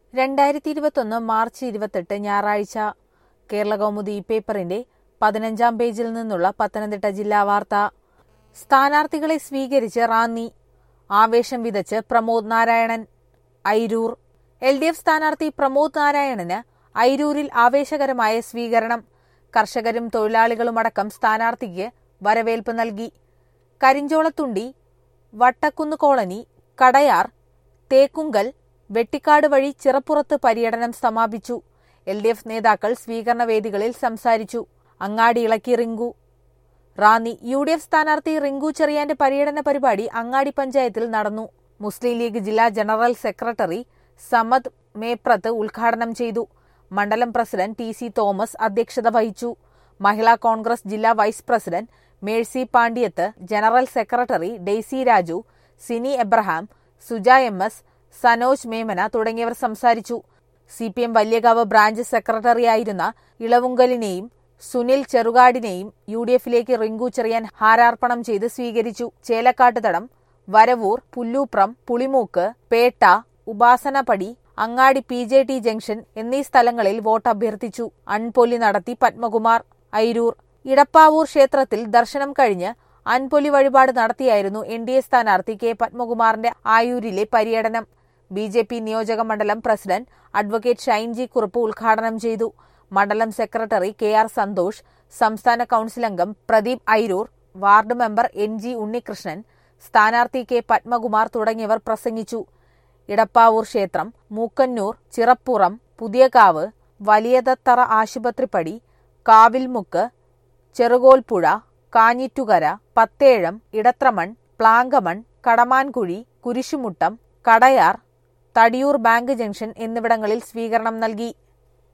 രണ്ടായിരത്തി ഇരുപത്തൊന്ന് മാർച്ച് ഇരുപത്തെട്ട് ഞായറാഴ്ച കേരളകൗമുദി പേപ്പറിന്റെ പതിനഞ്ചാം പേജിൽ നിന്നുള്ള പത്തനംതിട്ട ജില്ലാ വാർത്ത സ്ഥാനാർത്ഥികളെ സ്വീകരിച്ച് റാന്നി ആവേശം വിതച്ച് Pramod Narayanan Ayroor L D F സ്ഥാനാർത്ഥി പ്രമോദ് നാരായണന് ഐരൂരിൽ ആവേശകരമായ സ്വീകരണം കർഷകരും തൊഴിലാളികളുമടക്കം സ്ഥാനാർത്ഥിക്ക് വരവേൽപ്പ് നൽകി കരിഞ്ചോളത്തുണ്ടി വട്ടക്കുന്ന് കോളനി കടയാർ തേക്കുങ്കൽ വെട്ടിക്കാട് വഴി ചിറപ്പുറത്ത് പര്യടനം സമാപിച്ചു എൽ ഡി എഫ് നേതാക്കൾ സ്വീകരണ വേദികളിൽ സംസാരിച്ചു അങ്ങാടി ഇളക്കി Rinku Ranni U D F സ്ഥാനാർത്ഥി റിങ്കു ചെറിയാന്റെ പര്യടന പരിപാടി അങ്ങാടി പഞ്ചായത്തിൽ നടന്നു മുസ്ലിം ലീഗ് ജില്ലാ ജനറൽ സെക്രട്ടറി സമദ് മേപ്രത്ത് ഉദ്ഘാടനം ചെയ്തു മണ്ഡലം പ്രസിഡന്റ് ടി സി തോമസ് അധ്യക്ഷത വഹിച്ചു മഹിളാ കോൺഗ്രസ് ജില്ലാ vice president Mercy Pandyath general secretary Daisy Raju Sini Abraham Suja M S Sanoj Memana തുടങ്ങിയവർ സംസാരിച്ചു C P M Valyakavu branch സെക്രട്ടറിയായിരുന്ന ഇളവുങ്കലിനെയും സുനിൽ ചെറുകാടിനെയും യു ഡി എഫിലേക്ക് റിങ്കു ചെറിയാൻ ഹാരാർപ്പണം ചെയ്ത് സ്വീകരിച്ചു ചേലക്കാട്ടുതടം വരവൂർ പുല്ലൂപ്രം പുളിമൂക്ക് പേട്ട ഉപാസനപടി അങ്ങാടി പി ജെ ടി ജംഗ്ഷൻ എന്നീ സ്ഥലങ്ങളിൽ വോട്ട് അഭ്യർത്ഥിച്ചു അൺപൊലി നടത്തി പത്മകുമാർ ഐരൂർ ഇടപ്പാവൂർ ക്ഷേത്രത്തിൽ ദർശനം കഴിഞ്ഞ് അൻപൊലി വഴിപാട് നടത്തിയായിരുന്നു എൻ ഡി എ സ്ഥാനാർത്ഥി കെ പത്മകുമാറിന്റെ ആയൂരിലെ പര്യടനം ബി ജെ പി നിയോജക മണ്ഡലം പ്രസിഡന്റ് അഡ്വക്കേറ്റ് ഷൈൻജി കുറുപ്പ് ഉദ്ഘാടനം ചെയ്തു മണ്ഡലം സെക്രട്ടറി കെ ആർ സന്തോഷ് സംസ്ഥാന കൌൺസിൽ അംഗം Pradeep Ayroor ward member N G Unnikrishnan സ്ഥാനാർത്ഥി കെ പത്മകുമാർ തുടങ്ങിയവർ പ്രസംഗിച്ചു ഇടപ്പാവൂർ ക്ഷേത്രം മൂക്കന്നൂർ ചിറപ്പുറം പുതിയകാവ് വലിയതത്തറ ആശുപത്രിപ്പടി കാവിൽമുക്ക് ചെറുകോൽപ്പുഴ കാഞ്ഞിറ്റുകര പത്തേഴം ഇടത്രമൺ പ്ലാങ്കമൺ കടമാൻകുഴി കുരിശുമുട്ടം കടയാർ തടിയൂർ ബാങ്ക് ജംഗ്ഷൻ എന്നിവിടങ്ങളിൽ സ്വീകരണം നൽകി